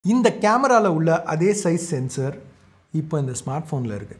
இந்த கேமராவில் உள்ள அதே சைஸ் சென்சர் இப்போ இந்த ஸ்மார்ட் ஃபோனில் இருக்குது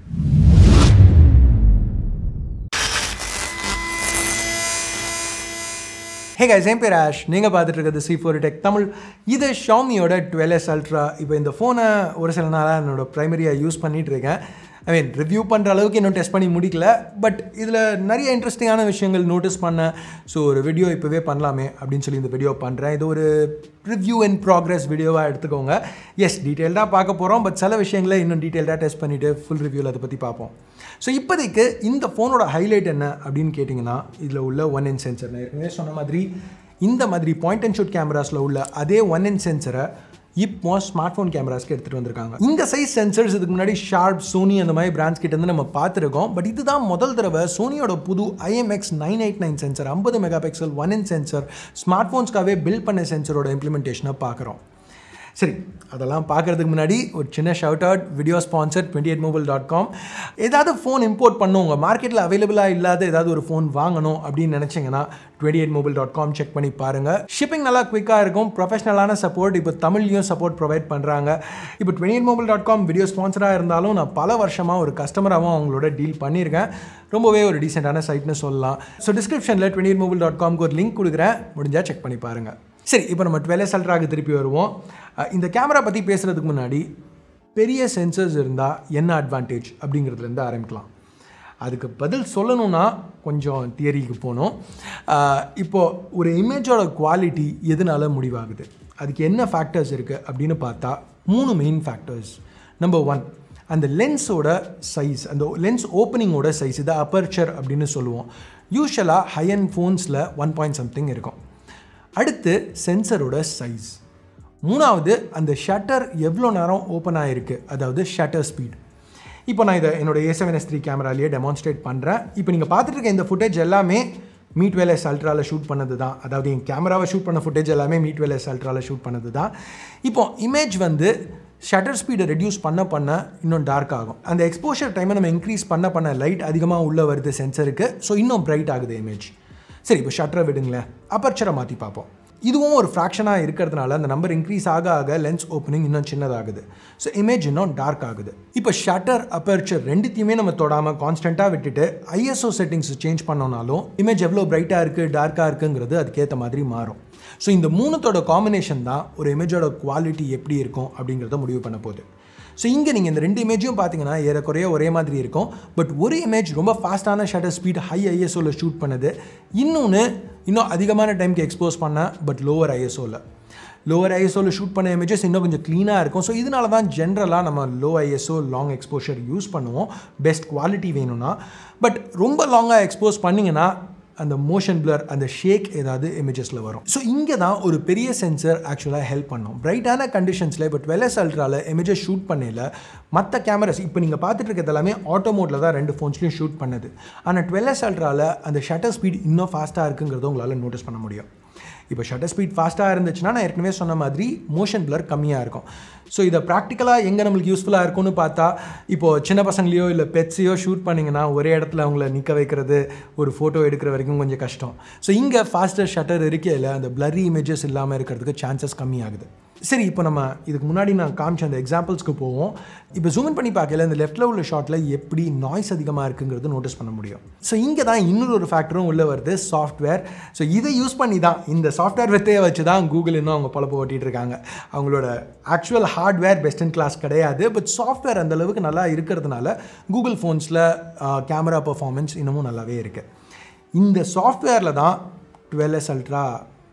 ஹே guys என் பேர் ஆஷ் நீங்கள் பார்த்துட்டு இருக்கிறது சி ஃபோர் டெக் தமிழ் இது ஷாமியோட டுவெல் எஸ் அல்ட்ரா இப்போ இந்த ஃபோனை ஒரு சில நாளாக என்னோட ப்ரைமரியாக யூஸ் பண்ணிகிட்டு இருக்கேன் ஐ மீன் ரிவ்யூ பண்ணுற அளவுக்கு இன்னும் டெஸ்ட் பண்ணி முடிக்கல பட் இதில் நிறைய இன்ட்ரெஸ்டிங்கான விஷயங்கள் நோட்டீஸ் பண்ணேன் ஸோ ஒரு வீடியோ இப்போவே பண்ணலாமே அப்படின்னு சொல்லி இந்த வீடியோ பண்ணுறேன் இது ஒரு ரிவ்யூ அண்ட் ப்ராக்ரஸ் வீடியோவாக எடுத்துக்கோங்க எஸ் டீட்டெயில்டாக பார்க்க போகிறோம் பட் சில விஷயங்களை இன்னும் டீட்டெயில்டாக டெஸ்ட் பண்ணிவிட்டு ஃபுல் ரிவ்யூவில் அதை பற்றி பார்ப்போம் ஸோ இப்போதைக்கு இந்த ஃபோனோட ஹைலைட் என்ன அப்படின்னு கேட்டிங்கன்னா இதில் உள்ள ஒன் இன் சென்சர் நான் ஏற்கனவே சொன்ன மாதிரி இந்த மாதிரி பாயிண்ட் அண்ட் ஷூட் கேமராஸில் உள்ள அதே ஒன் இன் சென்சரை இப்போ ஸ்மார்ட் ஃபோன் கேமராஸ்க்கு எடுத்துகிட்டு வந்திருக்காங்க இந்த சைஸ் சென்சர்ஸ் இதுக்கு முன்னாடி ஷார்ப் சோனி அந்த மாதிரி பிராண்ட்ஸ் கிட்ட இருந்து நம்ம பார்த்துருக்கோம் பட் இதுதான் முதல் தடவை சோனியோட புது IMX nine eight nine sensor ஐம்பது megapixel one inch sensor smart ஃபோன்ஸ்க்காகவே பில்ட் பண்ண சென்சரோட இம்ப்ளிமெண்டேஷனை பார்க்குறோம் சரி அதெல்லாம் பார்க்குறதுக்கு முன்னாடி ஒரு சின்ன shout out video sponsor twenty eight mobile dot com ஏதாவது ஃபோன் இம்போர்ட் பண்ணும் உங்கள் மார்க்கெட்டில் அவைலபிளாக இல்லாத ஏதாவது ஒரு ஃபோன் வாங்கணும் அப்படின்னு நினச்சிங்கன்னா twenty eight mobile dot com check பண்ணி பாருங்கள் ஷிப்பிங் நல்லா குயிக்காக இருக்கும் ப்ரொஃபஷனலான சப்போர்ட் இப்போ தமிழ்லையும் சப்போர்ட் ப்ரொவைட் பண்ணுறாங்க இப்போ twenty eight mobile dot com video ஸ்பான்சராக இருந்தாலும் நான் பல வருஷமாக ஒரு கஸ்டமராகவும் அவங்களோட டீல் பண்ணியிருக்கேன் ரொம்பவே ஒரு டீசெண்டான சைட்னு சொல்லலாம் ஸோ டிஸ்கிரிப்ஷனில் டுவெண்ட்டி எயிட் மொபைல் டாட் காம்க்கு ஒரு லிங்க் கொடுக்குறேன் முடிஞ்சால் செக் பண்ணி பாருங்கள் சரி இப்போ நம்ம டுவெல் எஸ் அல்ட்ராக்கு திருப்பி வருவோம் அஹ் இந்த கேமரா பற்றி பேசுகிறதுக்கு முன்னாடி பெரிய சென்சர்ஸ் இருந்தால் என்ன அட்வான்டேஜ் அப்படிங்கிறதுலேருந்து ஆரம்பிக்கலாம் அதுக்கு பதில் சொல்லணும்னா கொஞ்சம் தியரிக்கு போகணும் அஹ் இப்போ ஒரு இமேஜோட குவாலிட்டி எதனால முடிவாகுது அதுக்கு என்ன ஃபேக்டர்ஸ் இருக்குது அப்படின்னு பார்த்தா மூணு மெயின் ஃபேக்டர்ஸ் நம்பர் ஒன் அந்த லென்ஸோட சைஸ் அந்த லென்ஸ் ஓப்பனிங்கோட சைஸ் இதை அப்பர்ச்சர் அப்படின்னு சொல்லுவோம் யூஸ்வலாக ஹை அண்ட் ஃபோன்ஸில் ஒன் பாயிண்ட் சம்திங் இருக்கும் அடுத்து சென்சரோட சைஸ் மூணாவது அந்த ஷட்டர் எவ்வளோ நேரம் ஓப்பன் ஆகிருக்கு அதாவது ஷட்டர் ஸ்பீட் இப்போ நான் இதை என்னோட ஏ செவன் எஸ் த்ரீ கேமராலேயே டெமான்ஸ்ட்ரேட் பண்ணுறேன் இப்போ நீங்கள் பார்த்துட்டு இருக்க இந்த ஃபுட்டேஜ் எல்லாமே மீட் வேல் எஸ் அல்ட்ராவில் ஷூட் பண்ணது தான் அதாவது என் கேமராவை ஷூட் பண்ண ஃபுட்டேஜ் எல்லாமே மீட் வேல் எஸ் அல்ட்ராவில் ஷூட் பண்ணது தான் இப்போ இமேஜ் வந்து ஷட்டர் ஸ்பீடை ரெடியூஸ் பண்ண பண்ண இன்னும் டார்க் ஆகும் அந்த எக்ஸ்போஷர் டைமை நம்ம இன்க்ரீஸ் பண்ண பண்ண லைட் அதிகமாக உள்ளே வருது சென்சருக்கு ஸோ இன்னும் பிரைட் ஆகுது இமேஜ் சரி இப்போ ஷட்டரை விடுங்களேன் அப்பர்ச்சரை மாற்றி பார்ப்போம் இதுவும் ஒரு ஃப்ராக்ஷனாக இருக்கிறதுனால அந்த நம்பர் இன்க்ரீஸ் ஆக ஆக லென்ஸ் ஓப்பனிங் இன்னும் சின்னதாகுது ஸோ இமேஜ் இன்னும் டார்க் ஆகுது இப்போ ஷட்டர் அப்பர்ச்சர் ரெண்டுத்தையுமே நம்ம தொடாமல் கான்ஸ்டண்ட்டாக விட்டுட்டு ஐஎஸ்ஓ செட்டிங்ஸ் சேஞ்ச் பண்ணோனாலும் இமேஜ் எவ்வளோ பிரைட்டாக இருக்குது டார்க்காக இருக்குங்கிறது அதுக்கேற்ற மாதிரி மாறும் ஸோ இந்த மூணுத்தோட காம்பினேஷன் தான் ஒரு இமேஜோட குவாலிட்டி எப்படி இருக்கும் அப்படிங்கிறத முடிவு பண்ண போகுது ஸோ இங்கே நீங்கள் இந்த ரெண்டு இமேஜும் பார்த்தீங்கன்னா ஏறக்குறைய ஒரே மாதிரி இருக்கும் பட் ஒரு இமேஜ் ரொம்ப ஃபாஸ்ட்டான ஷட்டர் ஸ்பீட் ஹை ஐஎஸ்ஓவில் ஷூட் பண்ணுது இன்னொன்று இன்னும் அதிகமான டைம்க்கு எக்ஸ்போஸ் பண்ண பட் லோவர் ஐஎஸ்ஓவில் லோவர் ஐஎஸ்ஓவில் ஷூட் பண்ண இமேஜஸ் இன்னும் கொஞ்சம் க்ளீனாக இருக்கும் ஸோ இதனால தான் ஜென்ரலாக நம்ம low ISO long exposure use பண்ணுவோம் பெஸ்ட் குவாலிட்டி வேணும்னா பட் ரொம்ப லாங்காக எக்ஸ்போஸ் பண்ணிங்கன்னா அந்த மோஷன் பிளர் அந்த ஷேக் ஏதாவது இமேஜஸில் வரும் ஸோ இங்கே தான் ஒரு பெரிய சென்சர் ஆக்சுவலாக ஹெல்ப் பண்ணும் பிரைட்டான கண்டிஷன்ஸில் இப்போ டுவெல் எஸ் அல்ட்ராவில் இமேஜஸ் ஷூட் பண்ணல மற்ற கேமராஸ் இப்போ நீங்கள் பார்த்துட்டு இருக்கிறது எல்லாமே ஆட்டோ மோடில் தான் ரெண்டு ஃபோன்ஸ்லையும் ஷூட் பண்ணுது ஆனால் டுவெல் எஸ் அல்ட்ராவில் அந்த ஷட்டர் ஸ்பீட் இன்னும் ஃபாஸ்ட்டாக இருக்குங்கிறத உங்களால் நோட்டீஸ் பண்ண முடியும் இப்போ ஷட்டர் ஸ்பீட் ஃபாஸ்ட்டாக இருந்துச்சுன்னா நான் ஏற்கனவே சொன்ன மாதிரி மோஷன் பிளர் கம்மியாக இருக்கும் ஸோ இதை ப்ராக்டிக்கலாக எங்கே நம்மளுக்கு யூஸ்ஃபுல்லாக இருக்கும்னு பார்த்தா இப்போது சின்ன பசங்களையோ இல்லை பெட்ஸையோ ஷூட் பண்ணிங்கன்னா ஒரே இடத்துல அவங்கள நிற்க வைக்கிறது ஒரு ஃபோட்டோ எடுக்கிற வரைக்கும் கொஞ்சம் கஷ்டம் ஸோ இங்கே ஃபாஸ்டர் ஷட்டர் இருக்கையில் அந்த பிளரி இமேஜஸ் இல்லாமல் இருக்கிறதுக்கு சான்சஸ் கம்மியாகுது சரி இப்போ நம்ம இதுக்கு முன்னாடி நான் காமிச்ச அந்த எக்ஸாம்பிள்ஸ்க்கு போவோம் இப்போ ஜூம் பண்ணி பார்க்கல இந்த லெஃப்ட்டில் உள்ள ஷாட்டில் எப்படி நாய்ஸ் அதிகமாக இருக்குங்கிறது நோட்டீஸ் பண்ண முடியும் ஸோ இங்கே தான் இன்னொரு ஒரு ஃபேக்டரும் உள்ளே வருது சாஃப்ட்வேர் ஸோ இதை யூஸ் பண்ணி தான் இந்த சாஃப்ட்வேர் வித்தையை வச்சு தான் கூகுள் இன்னும் அவங்க பொழப்பு ஓட்டிகிட்டு இருக்காங்க அவங்களோட actual hardware best in class கிடையாது பட் சாஃப்ட்வேர் அந்த அளவுக்கு நல்லா இருக்கிறதுனால கூகுள் ஃபோன்ஸில் கேமரா பர்ஃபார்மன்ஸ் இன்னமும் நல்லாவே இருக்குது இந்த சாஃப்ட்வேரில் தான் டுவெல் எஸ் அல்ட்ரா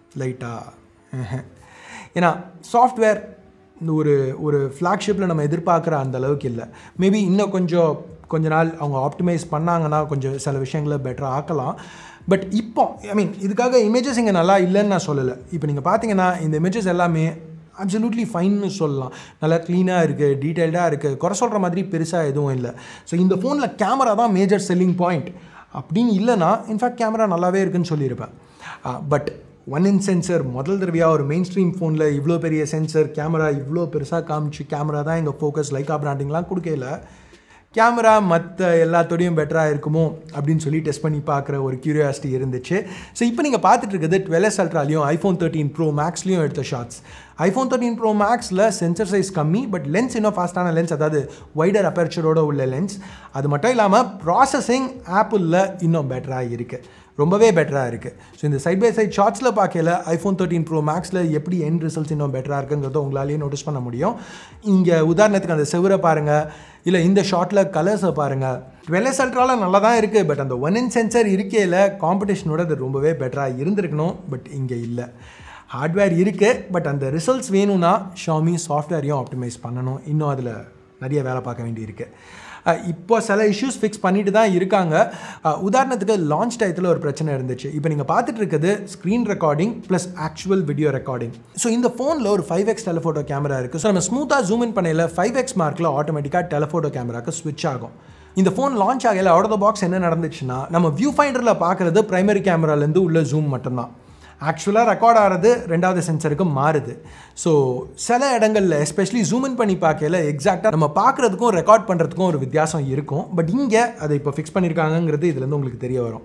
லைட்டாக ஏன்னா சாஃப்ட்வேர் இந்த ஒரு ஒரு ஃப்ளாக்ஷிப்பில் நம்ம எதிர்பார்க்குற அந்த அளவுக்கு இல்லை மேபி இன்னும் கொஞ்சம் கொஞ்ச நாள் அவங்க ஆப்டிமைஸ் பண்ணாங்கன்னா கொஞ்சம் சில விஷயங்களை பெட்டராக ஆக்கலாம் பட் இப்போ ஐ மீன் இதுக்காக இமேஜஸ் இங்கே நல்லா இல்லைன்னு நான் சொல்லலை இப்போ நீங்கள் பார்த்தீங்கன்னா இந்த இமேஜஸ் எல்லாமே அப்சல்யூட்லி ஃபைன்னு சொல்லலாம் நல்லா க்ளீனாக இருக்குது டீட்டெயில்டாக இருக்குது குறை சொல்கிற மாதிரி பெருசாக எதுவும் இல்லை ஸோ இந்த ஃபோனில் கேமரா தான் மேஜர் செல்லிங் பாயிண்ட் அப்படின்னு இல்லைனா இன்ஃபேக்ட் கேமரா நல்லாவே இருக்குன்னு சொல்லியிருப்பேன் பட் ஒன் இன் சென்சர் முதல் தடவையாக ஒரு மெயின் ஸ்ட்ரீம் ஃபோனில் இவ்வளோ பெரிய சென்சர் கேமரா இவ்வளோ பெருசாக காமிச்சு கேமரா தான் எங்கள் ஃபோக்கஸ் லைக்கா பிராண்டிங்லாம் கொடுக்கல கேமரா மற்ற எல்லாத்தோடையும் பெட்டராக இருக்குமோ அப்படின்னு சொல்லி டெஸ்ட் பண்ணி பார்க்குற ஒரு கியூரியாசிட்டி இருந்துச்சு ஸோ இப்போ நீங்கள் பார்த்துட்டு இருக்கிறது டுவெல் எஸ் அல்ட்ராலையும் ஐஃபோன் தேர்ட்டின் ப்ரோ மேக்ஸ்லையும் எடுத்த ஷார்ட்ஸ் ஐஃபோன் தேர்ட்டின் ப்ரோ மேக்ஸில் சென்சர் சைஸ் கம்மி பட் லென்ஸ் இன்னும் ஃபாஸ்ட்டான லென்ஸ் அதாவது வைடர் அப்பர்ச்சரோட உள்ள லென்ஸ் அது மட்டும் இல்லாமல் ப்ராசஸிங் ஆப்பிளில் இன்னும் பெட்டராக இருக்குது ரொம்பவே பெட்டராக இருக்குது ஸோ இந்த சைட் பை சைட் ஷார்ட்ஸில் பார்க்கல ஐஃபோன் தேர்ட்டின் ப்ரோ மேக்ஸில் எப்படி என் ரிசல்ட்ஸ் இன்னும் பெட்டராக இருக்குங்கிறத உங்களாலேயே நோட்டீஸ் பண்ண முடியும் இங்கே உதாரணத்துக்கு அந்த செவரை பாருங்கள் இல்லை இந்த ஷார்ட்டில் கலர்ஸை பாருங்கள் டுவெல் எஸ் அல்ட்ராவில் நல்லா தான் இருக்குது பட் அந்த ஒன் இன் சென்சர் இருக்கையில் காம்படிஷனோட அது ரொம்பவே பெட்டராக இருந்திருக்கணும் பட் இங்கே இல்லை ஹார்ட்வேர் இருக்குது பட் அந்த ரிசல்ட்ஸ் வேணும்னா ஷாமி சாஃப்ட்வேரையும் ஆப்டிமைஸ் பண்ணணும் இன்னும் அதில் நிறைய வேலை பார்க்க வேண்டியிருக்கு இப்போ சில இஷ்யூஸ் ஃபிக்ஸ் பண்ணிட்டு தான் இருக்காங்க உதாரணத்துக்கு லான்ச் டயத்தில் ஒரு பிரச்சனை இருந்துச்சு இப்போ நீங்கள் பார்த்துட்டு இருக்குது screen recording plus actual video recording so இந்த ஃபோனில் ஒரு ஃபைவ் எக்ஸ் டெலஃபோட்டோ கேமரா இருக்குது ஸோ நம்ம ஸ்மூத்தாக ஜூம் இன் பண்ணையில் ஃபைவ் எக்ஸ் மார்க்கில் ஆட்டோமேட்டிக்காக டெலஃபோட்டோ கேமராக்கு ஸ்விட்ச் ஆகும் இந்த ஃபோன் லான்ச் ஆகல அவுட் ஆஃப் த பாக்ஸ் என்ன நடந்துச்சுன்னா நம்ம வியூ ஃபைண்டரில் பார்க்குறது ப்ரைமரி கேமராலேருந்து உள்ள ஜூம் மட்டும்தான் ஆக்சுவலாக ரெக்கார்ட் ஆகிறது ரெண்டாவது சென்சருக்கு மாறுது ஸோ சில இடங்களில் எஸ்பெஷலி ஜூம் இன் பண்ணி பார்க்கல எக்ஸாக்டாக நம்ம பார்க்குறதுக்கும் ரெக்கார்ட் பண்ணுறதுக்கும் ஒரு வித்தியாசம் இருக்கும் பட் இங்கே அதை இப்போ ஃபிக்ஸ் பண்ணியிருக்காங்கங்கிறது இதுலேருந்து உங்களுக்கு தெரிய வரும்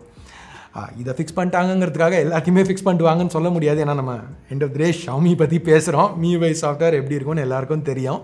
இதை ஃபிக்ஸ் பண்ணிட்டாங்கங்கிறதுக்காக எல்லாத்தையுமே ஃபிக்ஸ் பண்ணிடுவாங்கன்னு சொல்ல முடியாது ஏன்னா நம்ம எண்ட் ஆஃப் த்ரே ஷாமி பற்றி பேசுகிறோம் மீவை சாஃப்ட்வேர் எப்படி இருக்கும்னு எல்லாருக்கும் தெரியும்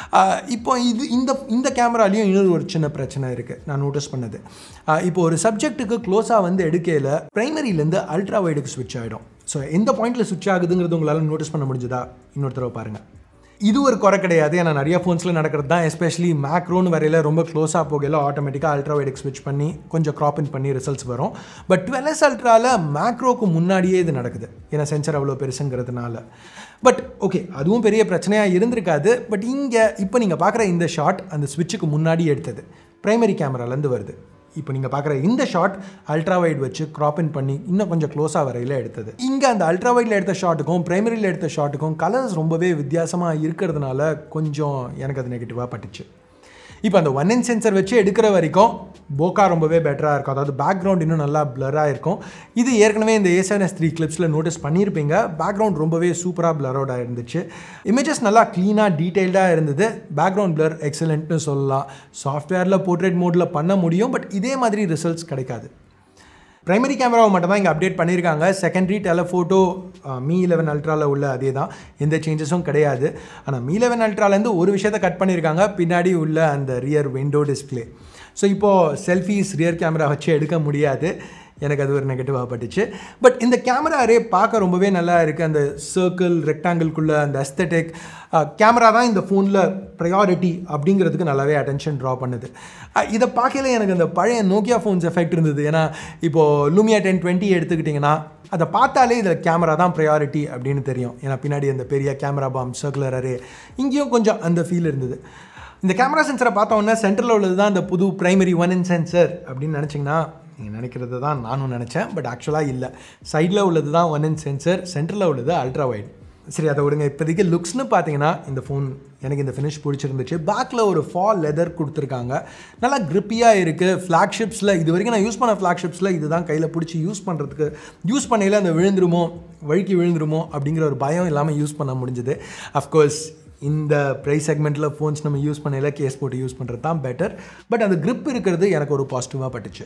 இப்போ இது இந்த இந்த கேமராலையும் இன்னொரு ஒரு சின்ன பிரச்சனை இருக்குது நான் நோட்டீஸ் பண்ணது இப்போ ஒரு சப்ஜெக்ட்டுக்கு க்ளோஸாக வந்து எடுக்கையில் ப்ரைமரியிலேருந்து அல்ட்ரா வைடுக்கு ஸ்விட்ச் ஆகிடும் ஸோ எந்த பாயிண்ட்டில் சுவிட்ச் ஆகுதுங்கிறது உங்களால் நோட்டீஸ் பண்ண முடிஞ்சதா இன்னொரு தடவை பாருங்கள் இது ஒரு குறை கிடையாது ஏன்னா நிறைய ஃபோன்ஸில் நடக்கிறது தான் எஸ்பெஷலி மேக்ரோன்னு வரையில் ரொம்ப க்ளோஸாக போகல ஆட்டோமேட்டிக்காக அல்ட்ரா வைடுக்கு ஸ்விட்ச் பண்ணி கொஞ்சம் க்ராப் இன் பண்ணி ரிசல்ட்ஸ் வரும் பட் டுவெல் எஸ் அல்ட்ராவில் மேக்ரோக்கு முன்னாடியே இது நடக்குது ஏன்னா சென்சர் அவ்வளோ பெருசுங்கிறதுனால பட் ஓகே அதுவும் பெரிய பிரச்சனையாக இருந்திருக்காது பட் இங்கே இப்போ நீங்கள் பார்க்குற இந்த ஷாட் அந்த ஸ்விட்சுக்கு முன்னாடி எடுத்தது ப்ரைமரி கேமராலேருந்து வருது இப்போ நீங்கள் பார்க்குற இந்த ஷாட் அல்ட்ரா வைட் வச்சு க்ராப் இன் பண்ணி இன்னும் கொஞ்சம் க்ளோஸாக வரையில் எடுத்தது இங்கே அந்த அல்ட்ரா வைடில் எடுத்த ஷாட்டுக்கும் பிரைமரியில் எடுத்த ஷாட்டுக்கும் கலர்ஸ் ரொம்பவே வித்தியாசமாக இருக்கிறதுனால கொஞ்சம் எனக்கு அது நெகட்டிவாக பட்டுச்சு இப்போ அந்த ஒன் இன் சென்சர் வச்சு எடுக்கிற வரைக்கும் போக்கா ரொம்பவே பெட்டராக இருக்கும் அதாவது பேக்ரவுண்ட் இன்னும் நல்லா பிளராக இருக்கும் இது ஏற்கனவே இந்த ஏ செவன் எஸ் த்ரீ கிளிப்ஸில் நோட்டீஸ் பண்ணியிருப்பீங்க பேக்ரவுண்ட் ரொம்பவே சூப்பராக பிளரோடாக இருந்துச்சு இமேஜஸ் நல்லா க்ளீனாக டீட்டெயில்டாக இருந்தது பேக்ரவுண்ட் பிளர் எக்ஸலண்ட்னு சொல்லலாம் சாஃப்ட்வேரில் போர்ட்ரேட் மோடில் பண்ண முடியும் பட் இதே மாதிரி ரிசல்ட்ஸ் கிடைக்காது ப்ரைமரி கேமராவை மட்டும் தான் இங்கே அப்டேட் பண்ணியிருக்காங்க செகண்டரி டெலஃபோட்டோ மீ லெவன் அல்ட்ராவில் உள்ள அதே தான் எந்த சேஞ்சஸும் கிடையாது ஆனால் மீ லெவன் அல்ட்ராலேருந்து ஒரு விஷயத்தை கட் பண்ணியிருக்காங்க பின்னாடி உள்ள அந்த ரியர் விண்டோ டிஸ்பிளே ஸோ இப்போது செல்ஃபீஸ் ரியர் கேமரா வச்சு எடுக்க முடியாது எனக்கு அது ஒரு நெகட்டிவாக பட்டுச்சு பட் இந்த கேமரா அரே பார்க்க ரொம்பவே நல்லா இருக்குது அந்த சர்க்கிள் ரெக்டாங்கிள்குள்ளே அந்த அஸ்தட்டிக் கேமரா தான் இந்த ஃபோனில் ப்ரையாரிட்டி அப்படிங்கிறதுக்கு நல்லாவே அட்டென்ஷன் ட்ரா பண்ணுது இதை பார்க்கல எனக்கு அந்த பழைய நோக்கியா ஃபோன்ஸ் எஃபெக்ட் இருந்தது ஏன்னா இப்போது லூமியா டென் டுவெண்ட்டி எடுத்துக்கிட்டிங்கன்னா அதை பார்த்தாலே இதில் கேமரா தான் ப்ரையாரிட்டி அப்படின்னு தெரியும் ஏன்னா பின்னாடி அந்த பெரிய கேமரா பாம் சர்க்குலர் அரே இங்கேயும் கொஞ்சம் அந்த ஃபீல் இருந்தது இந்த கேமரா சென்சரை பார்த்தோன்னே சென்டரில் உள்ளது தான் இந்த புது ப்ரைமரி ஒன் இன் சென்சர் அப்படின்னு நினச்சிங்கன்னா நீங்கள் நினைக்கிறது தான் நானும் நினச்சேன் பட் ஆக்சுவலாக இல்லை சைடில் உள்ளது தான் ஒன் இன் சென்சர் சென்டரில் உள்ளது அல்ட்ரா வைட் சரி அதை விடுங்க இப்போதைக்கு லுக்ஸ்னு பார்த்தீங்கன்னா இந்த ஃபோன் எனக்கு இந்த ஃபினிஷ் பிடிச்சிருந்துச்சு பேக்கில் ஒரு ஃபால் லெதர் கொடுத்துருக்காங்க நல்லா க்ரிப்பியாக இருக்குது ஃப்ளாக்ஷிப்ஸில் இது வரைக்கும் நான் யூஸ் பண்ண ஃப்ளாக்ஷிப்ஸில் இதுதான் கையில் பிடிச்சி யூஸ் பண்ணுறதுக்கு யூஸ் பண்ணையில் அந்த விழுந்துருமோ வழுக்கி விழுந்துருமோ அப்படிங்கிற ஒரு பயம் இல்லாமல் யூஸ் பண்ண முடிஞ்சுது அஃப்கோர்ஸ் இந்த ப்ரைஸ் செக்மெண்ட்டில் ஃபோன்ஸ் நம்ம யூஸ் பண்ணையில் கேஸ் போட்டு யூஸ் பண்ணுறது தான் பெட்டர் பட் அந்த grip இருக்கிறது எனக்கு ஒரு பாசிட்டிவாக பட்டுச்சு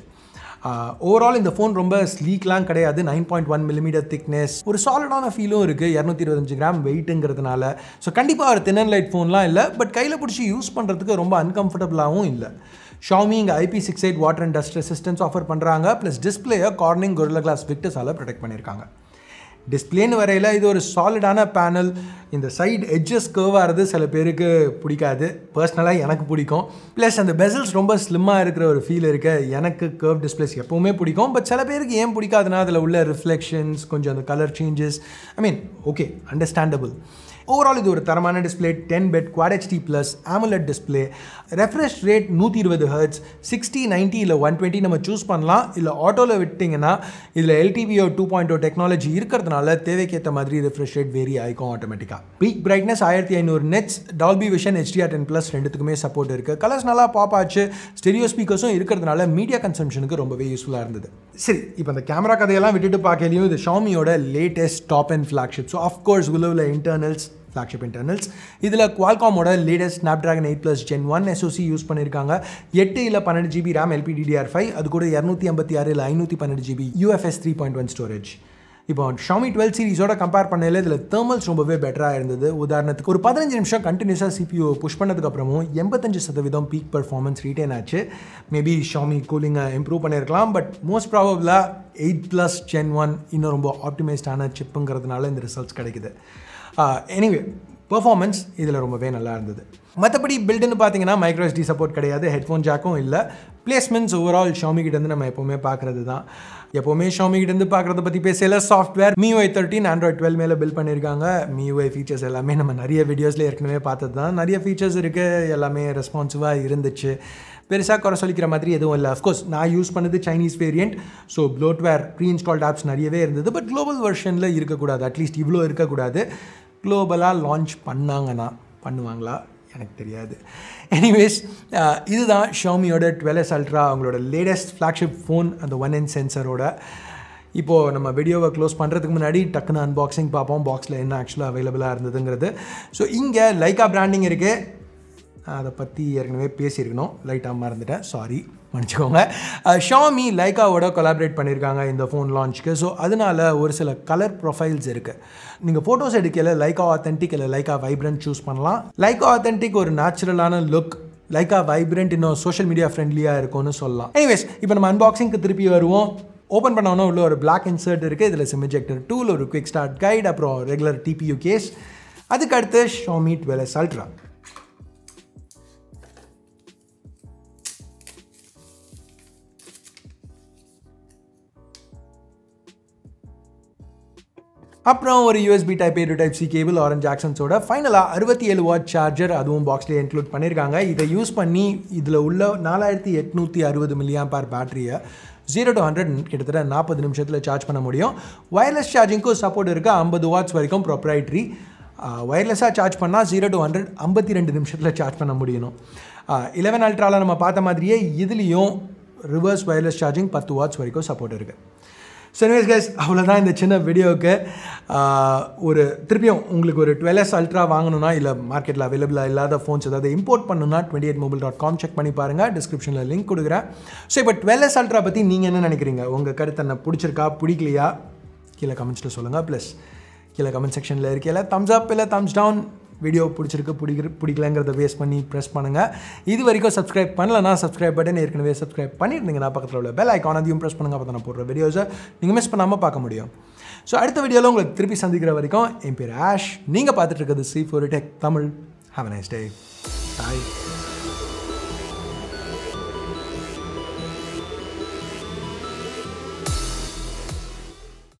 ஓவரால் இந்த ஃபோன் ரொம்ப ஸ்லீக்லாம் கிடையாது nine point one millimetre thickness ஒரு சாலிடான ஃபீலும் இருக்குது இரநூத்தி இருபத்தஞ்சு கிராம் வெயிட்டுங்கிறதுனால ஸோ கண்டிப்பாக ஒரு தின் அண்ட் லைட் ஃபோன்லாம் இல்லை பட் கையில் பிடிச்சி யூஸ் பண்ணுறதுக்கு ரொம்ப அன்கம்ஃபர்டபுளாகவும் இல்லை ஷாமி இங்கே IP six eight water and dust resistance offer பண்ணுறாங்க ப்ளஸ் டிஸ்பிளேயை கார்னிங் கொரில்லா கிளாஸ் விக்டஸால் ப்ரொடெக்ட் பண்ணியிருக்காங்க டிஸ்பிளேன்னு வரையில் இது ஒரு சாலிடான பேனல் இந்த சைடு எட்ஜஸ் கர்வாகிறது சில பேருக்கு பிடிக்காது பர்சனலாக எனக்கு பிடிக்கும் ப்ளஸ் அந்த பெசல்ஸ் ரொம்ப ஸ்லிம்மாக இருக்கிற ஒரு ஃபீல் இருக்க எனக்கு கர்வ் டிஸ்பிளேஸ் எப்போவுமே பிடிக்கும் பட் சில பேருக்கு ஏன் பிடிக்காதுன்னா அதில் உள்ள ரிஃப்ளெக்ஷன்ஸ் கொஞ்சம் அந்த colour changes I mean okay understandable overall இது ஒரு தரமான display ten bit quad HD plus AMOLED display refresh rate நூற்றி இருபது ஹர்ட்ஸ் சிக்ஸ்டி நைன்ட்டி இல்லை ஒன் டுவெண்ட்டி நம்ம சூஸ் பண்ணலாம் இல்லை ஆட்டோவில் விட்டிங்கன்னா இதில் LTPO two point O technology இருக்கிறதுனால தேவைக்கேற்ற மாதிரி ரெஃப்ரெஷ் ரேட் வேரி ஆகிக்கும் ஆட்டோமேட்டிக்காக பீக் பிரைட்னஸ் ஆயிரத்தி ஐநூறு nits Dolby Vision HDR ten plus ரெண்டுத்துக்குமே சப்போர்ட் இருக்குது கலர்ஸ் நல்லா பாப் ஆச்சு ஸ்டெரியோ ஸ்பீக்கர்ஸும் இருக்கிறதுனால மீடியா கன்சம்ஷனுக்கு ரொம்பவே யூஸ்ஃபுல்லாக இருந்தது சரி இப்போ அந்த கேமரா கதையெல்லாம் விட்டுட்டு பார்க்கலையும் இது ஷாமியோட latest top end flagship so of course உள்ள உள்ள இன்டர்னல்ஸ் ஃப்ளாக்ஷிப் இன்டர்னல்ஸ் இதில் குவால்காமோட latest Snapdragon eight plus gen one SoC use பண்ணியிருக்காங்க எட்டு இல்லை பன்னெண்டு ஜிபி ரேம் எல்பிடிடிஆர் ஃபைவ் அது கூட இரநூத்தி ஐம்பத்தி ஆறு இல்லை ஐநூற்றி பன்னெண்டு GB UFS three point one storage இப்போ ஷாமி டுவெல் சீரிஸோட கம்பேர் பண்ணல இதில் தேர்மல்ஸ் ரொம்பவே பெட்டராக இருந்தது உதாரணத்துக்கு ஒரு பதினஞ்சு நிமிஷம் கண்டினியூஸாக சிபியூ புஷ் பண்ணதுக்கப்புறமும் எண்பத்தஞ்சு சதவீதம் பீக் பர்ஃபார்மன்ஸ் ரீட்டைன் ஆச்சு மேபி ஷாமி கூலிங்கை இம்ப்ரூவ் பண்ணியிருக்கலாம் பட் மோஸ்ட் ப்ராபபிளாக எயிட் ப்ளஸ் ஜென் ஒன் இன்னும் ரொம்ப ஆப்டிமைஸ்டான சிப்புங்கிறதுனால இந்த ரிசல்ட்ஸ் கிடைக்குது எனிவே பெர்ஃபார்மன்ஸ் இதில் ரொம்பவே நல்லா இருந்தது மற்றபடி பில்டுன்னு பார்த்தீங்கன்னா மைக்ரோ எஸ்டி சப்போர்ட் கிடையாது ஹெட்ஃபோன் ஜாக்கும் இல்லை பிளேஸ்மெண்ட்ஸ் ஓவரால் ஷாமி கிட்டேருந்து நம்ம எப்போவுமே பார்க்குறது தான் எப்போவுமே ஷாமி கிட்டேருந்து பார்க்குறத பற்றி பேசல software MIUI thirteen Android twelve மேலே பில் பண்ணியிருக்காங்க மியூஐ ஃபீச்சர்ஸ் எல்லாமே நம்ம நிறைய வீடியோஸில் ஏற்கனவே பார்த்தது தான் நிறைய ஃபீச்சர்ஸ் இருக்குது எல்லாமே ரெஸ்பான்சிவாக இருந்துச்சு பெருசாக குறை சொல்லிக்கிற மாதிரி எதுவும் இல்லை அஃப்கோர்ஸ் நான் யூஸ் பண்ணது Chinese variant so bloatware pre installed apps நிறையவே இருந்தது பட் குளோபல் வெர்ஷனில் இருக்கக்கூடாது அட்லீஸ்ட் இவ்வளோ இருக்கக்கூடாது குளோபலாக லான்ச் பண்ணாங்கன்னா பண்ணுவாங்களா எனக்கு தெரியாது எனிவேஸ் இதுதான் ஷாமியோட டுவெல்எஸ் அல்ட்ரா அவங்களோட லேட்டஸ்ட் ஃப்ளாக்ஷிப் ஃபோன் அந்த ஒன் என் சென்சரோட இப்போது நம்ம வீடியோவை க்ளோஸ் பண்ணுறதுக்கு முன்னாடி டக்குன்னு அன்பாக்சிங் பார்ப்போம் பாக்ஸில் என்ன ஆக்சுவலாக அவைலபிளாக இருந்ததுங்கிறது ஸோ இங்கே லைக்கா பிராண்டிங் இருக்குது அதை பற்றி ஏற்கனவே பேசியிருக்கணும் லைட்டாக மறந்துட்டேன் சாரி மன்னிச்சுக்கோங்க ஷாமி லைக்காவோட கொலாபரேட் பண்ணியிருக்காங்க இந்த ஃபோன் லான்ச்சுக்கு ஸோ அதனால ஒரு சில கலர் ப்ரொஃபைல்ஸ் இருக்குது நீங்கள் ஃபோட்டோஸ் எடுக்கல லைக்கா ஆத்தென்டிக் இல்லை லைக்கா வைப்ரண்ட் சூஸ் பண்ணலாம் லைக்கா ஆத்தென்டிக் ஒரு நேச்சுரலான லுக் லைக்கா வைப்ரண்ட் இன்னும் சோஷியல் மீடியா ஃப்ரெண்ட்லியாக இருக்கும்னு சொல்லலாம் எனிவேஸ் இப்போ நம்ம அன்பாக்சிங்க்கு திருப்பி வருவோம் ஓப்பன் பண்ணோன்னா உள்ள ஒரு பிளாக் இன்சர்ட் இருக்குது இதில் சிம் இஜெக்டர் டூல் ஒரு குவிக் ஸ்டார்ட் கைட் அப்புறம் ரெகுலர் டிபியூ கேஸ் அதுக்கு அடுத்து ஷாமி டுவெல்எஸ் அல்ட்ரா அப்புறம் ஒரு USB type A to type C cable orange ஜாக்சன்ஸோட ஃபைனலாக அறுபத்தி ஏழு வாட் சார்ஜர் அதுவும் பாக்ஸ்லேயே இன்க்ளூட் பண்ணியிருக்காங்க இதை யூஸ் பண்ணி இதில் உள்ள நாலாயிரத்தி எட்நூற்றி அறுபது மில்லியாம் பேர் பேட்டரியை ஜீரோ டு ஹண்ட்ரட் கிட்டத்தட்ட நாற்பது நிமிஷத்தில் சார்ஜ் பண்ண முடியும் ஒயர்லெஸ் சார்ஜிங்க்கும் சப்போர்ட் இருக்குது ஐம்பது வாட்ஸ் வரைக்கும் ப்ரொப்ரைட்ரி ஒயர்லெஸ்ஸாக சார்ஜ் பண்ணால் ஜீரோ டு ஹண்ட்ரட் ஐம்பத்தி ரெண்டு நிமிஷத்தில் சார்ஜ் பண்ண முடியணும் இலவன் அல்ட்ராவில் நம்ம பார்த்த மாதிரியே இதுலேயும் ரிவர்ஸ் ஒயர்லெஸ் சார்ஜிங் பத்து வாட்ஸ் வரைக்கும் சப்போர்ட் இருக்குது சரிவேஸ் கைஸ் அவ்வளோதான் இந்த சின்ன வீடியோவுக்கு ஒரு திருப்பியும் உங்களுக்கு ஒரு டுவெல்எஸ் அல்ட்ரா வாங்கணும்னா இல்லை மார்க்கெட்டில் அவைலபிளாக இல்லாத ஃபோன்ஸ் ஏதாவது இம்போர்ட் பண்ணணும்னா twenty eight mobile dot com check பண்ணி பாருங்கள் டிஸ்கிரிப்ஷனில் லிங்க் கொடுக்குறேன் ஸோ இப்போ டுவெல்எஸ் அல்ட்ரா பற்றி நீங்கள் என்ன நினைக்கிறீங்க உங்கள் கருத்து என்ன பிடிச்சிருக்கா பிடிக்கலையா கீழே கமெண்ட்ஸில் சொல்லுங்கள் ப்ளஸ் கீழே கமெண்ட் செக்ஷனில் இருக்கையில் தம்ஸ் அப் இல்லை தம்ஸ் டவுன் வீடியோ பிடிச்சிருக்கு பிடிக்கிற பிடிக்கலங்கிறத வேஸ்ட் பண்ணி ப்ரெஸ் பண்ணுங்கள் இது வரைக்கும் சப்ஸ்கிரைப் பண்ணலன்னா சப்ஸ்கிரைப் பட்டன் ஏற்கனவே சப்ஸ்கிரைப் பண்ணியிருந்தீங்கன்னா பக்கத்தில் உள்ள பெல் ஐக்கான் அதையும் ப்ரெஸ் பண்ணுங்கள் அப்போ நான் போடுற வீடியோஸை நீங்கள் மிஸ் பண்ணாமல் பார்க்க முடியும் ஸோ அடுத்த வீடியோவில் உங்களுக்கு திருப்பி சந்திக்கிற வரைக்கும் என் பேர் ஆஷ் நீங்கள் பார்த்துட்டு இருக்கிறது C four tech Tamil have nice day bye